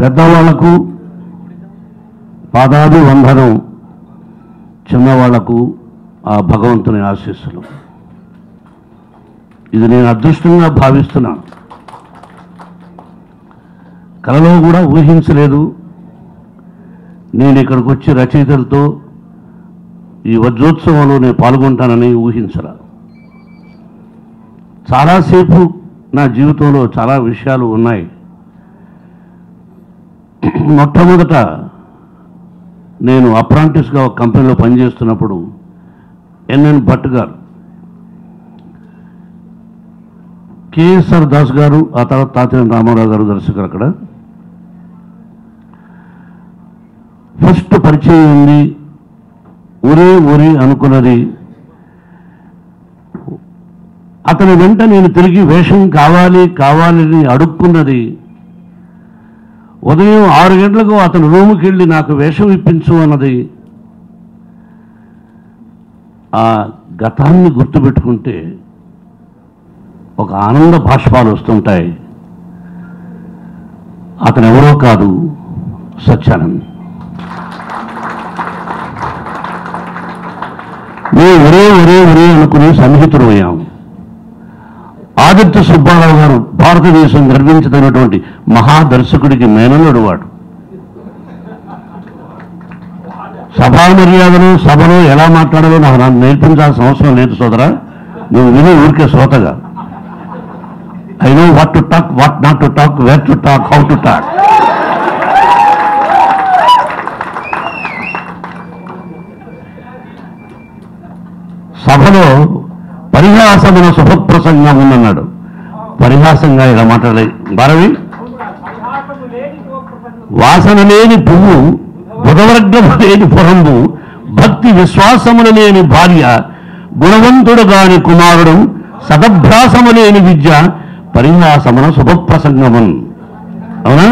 పెద్దవాళ్లకు పాదాది వందనం చిన్నవాళ్లకు ఆ భగవంతుని ఆశీస్సులు ఇది నేను అదృష్టంగా భావిస్తున్నాను కలలో కూడా ఊహించలేదు నేను ఇక్కడికి వచ్చి రచయితలతో ఈ వజ్రోత్సవంలో నేను పాల్గొంటానని ఊహించరా చాలాసేపు నా జీవితంలో చాలా విషయాలు ఉన్నాయి మొట్టమొదట నేను అప్రాంటిస్గా ఒక కంపెనీలో పనిచేస్తున్నప్పుడు ఎన్ఎన్ భట్ గారు కేఎస్ఆర్ దాస్ గారు ఆ తర్వాత తాతినేని రామారావు గారు దర్శకులు అక్కడ ఫస్ట్ పరిచయం ఉంది ఒరే ఒరే అనుకున్నది అతని వెంట నేను తిరిగి వేషం కావాలి కావాలని అడుక్కున్నది ఉదయం ఆరు గంటలకు అతను రూముకి వెళ్ళి నాకు వేషం ఇప్పించు అన్నది ఆ గతాన్ని గుర్తుపెట్టుకుంటే ఒక ఆనంద భాష్పాలు వస్తుంటాయి అతను ఎవరో కాదు సత్యానంద్ మేము ఒరే ఒరే ఒరే అనుకుని సన్నిహితులు అయ్యాం ఆదిత్య సుబ్బారావు గారు భారతదేశం గర్వించదగినటువంటి మహాదర్శకుడికి మేనలుడు వాడు సభా మర్యాదలు సభలో ఎలా మాట్లాడాలో నాకు నాకు నేర్పించాల్సిన అవసరం లేదు సోదరా నువ్వు విని ఊరికే శ్రోతగా I know what to talk what not to talk where to talk how to talk సభలో పరిహాసమున శుభప్రసంగం ఉందన్నాడు పరిహాసంగా ఇలా మాట్లాడే భారవి వాసన లేని పువ్వు బుధవర్గము లేని పురంబు భక్తి విశ్వాసములు లేని భార్య గుణవంతుడు గాని కుమారుడు సదభ్యాసము లేని విద్య పరిహాసమున శుభప్రసంగమన్ అవునా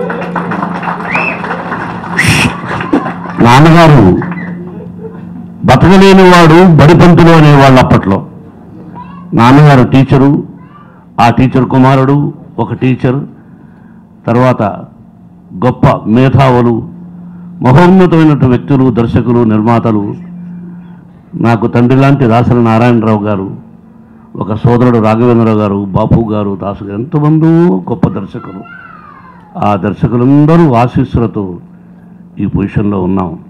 నాన్నగారు బతకలేని వాడు బడిపంతులు అనేవాళ్ళు అప్పట్లో నాన్నగారు టీచరు ఆ టీచర్ కుమారుడు ఒక టీచర్ తర్వాత గొప్ప మేధావులు మహోన్నతమైనటువంటి వ్యక్తులు దర్శకులు నిర్మాతలు నాకు తండ్రి లాంటి దాసరి నారాయణరావు గారు ఒక సోదరుడు రాఘవేంద్రరావు గారు బాపు గారు దాసు గారు ఎంతమందో గొప్ప దర్శకులు ఆ దర్శకులందరూ ఆశీస్సులతో ఈ పొజిషన్లో ఉన్నాం